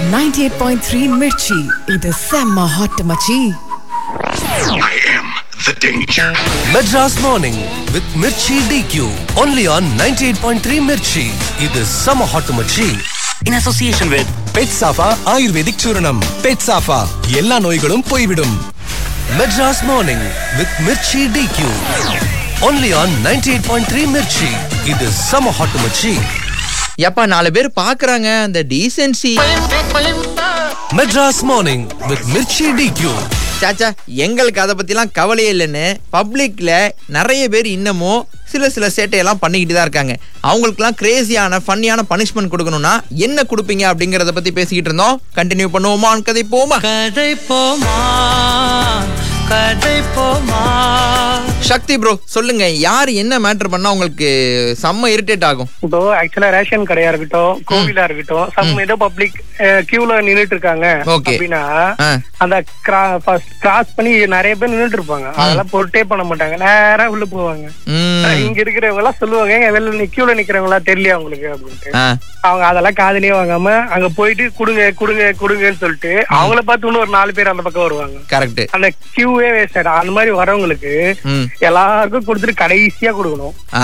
98.3 மிர்ச்சி இது செம்ம ஹாட் மச்சி I am the danger. Madras Morning with Mirchi DQ. Only on 98.3 Mirchi. இது Summer Hot Mirchi. in association with Pet Saffa Ayurvedic சூரணம் பெட் சாஃபா எல்லா நோய்களும் போய்விடும் Madras Morning with Mirchi DQ. Only on 98.3 Mirchi. இது Summer Hot Mirchi. எப்பா நாலு பேர் பாக்குறாங்க அந்த decency Madras Morning with Mirchi DQ. சாச்சா எங்களுக்கு அதை பத்திலாம் கவலையே இல்லைன்னு பப்ளிக்ல நிறைய பேர் இன்னமும் சில சில சேட்டையெல்லாம் பண்ணிக்கிட்டு தான் இருக்காங்க அவங்களுக்குலாம் கிரேசியான ஃபன்னியான பனிஷ்மெண்ட் கொடுக்கணும்னா என்ன கொடுப்பீங்க அப்படிங்கறத பத்தி பேசிக்கிட்டு இருந்தோம் கண்டினியூ பண்ணுவோமா கதை போமா கதை போமா கதை போமா சக்தி ப்ரோ சொல்லுங்க யார் என்ன மேட்டர் பண்ணா உங்களுக்கு செம்ம இரிட்டேட் ஆகும் இப்போ ஆக்சுவலா ரேஷன் கடையா இருக்கட்டும் கோவிலா இருக்கட்டும் சம் ஏதோ பப்ளிக் கியூல நின்னுட்டு இருக்காங்க Okay. அப்படின்னா ஆ. அந்த கிராஸ் பண்ணி நிறைய பேர் நின்னுட்டு இருப்பாங்க அதெல்லாம் பொருட்டே பண்ண மாட்டாங்க நேரா உள்ள போவாங்க ம். இங்க இருக்கிறவங்க எல்லாம் சொல்லுவாங்க "ஏங்க, வெளில கியூல நிக்கிறவங்களா தெரியலையா உங்களுக்கு அப்படின்ட்டு ஆ. அவங்க அதெல்லாம் காதலியே வாங்காம அங்க போயிட்டு குடுங்க குடுங்க குடுங்கன்னு சொல்லிட்டு அவங்கள பார்த்து இன்னும் ஒரு நாலு பேர் அந்த பக்கம் வருவாங்க கரெக்ட் அந்த கியூவே வேஸ்ட் ஆயிடும் அந்த மாதிரி வரவங்களுக்கு ம். எல்லாருக்கும் கொடுத்துட்டு கடைசியா கொடுக்கணும் ஆ.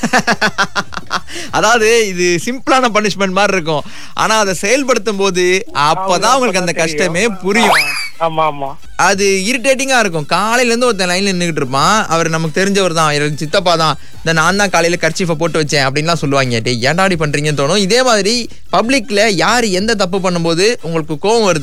அதாவது இது சிம்பிளான பனிஷ்மெண்ட் மாதிரி இருக்கும் ஆனா அதை செயல்படுத்தும் போது அப்பதான் உங்களுக்கு அந்த கஷ்டமே புரியும் ஆமா ஆமா அது இரிட்டேட்டிங்கா இருக்கும் காலையில இருந்து ஒருத்தன் லைன்ல நின்னுகிட்டு இருப்பான் அவர் நமக்கு தெரிஞ்சவர் தான் எனக்கு சித்தப்பா தான் இந்த நான் தான் காலையில கர்ச்சீஃபை போட்டு வச்சேன் அப்படின்லாம் சொல்லுவாங்க டேய் ஏன்டாடி பண்றீங்கன்னு தோணும் இதே மாதிரி பப்ளிக்ல யார் எந்த தப்பு பண்ணும்போது உங்களுக்கு கோவம் வருது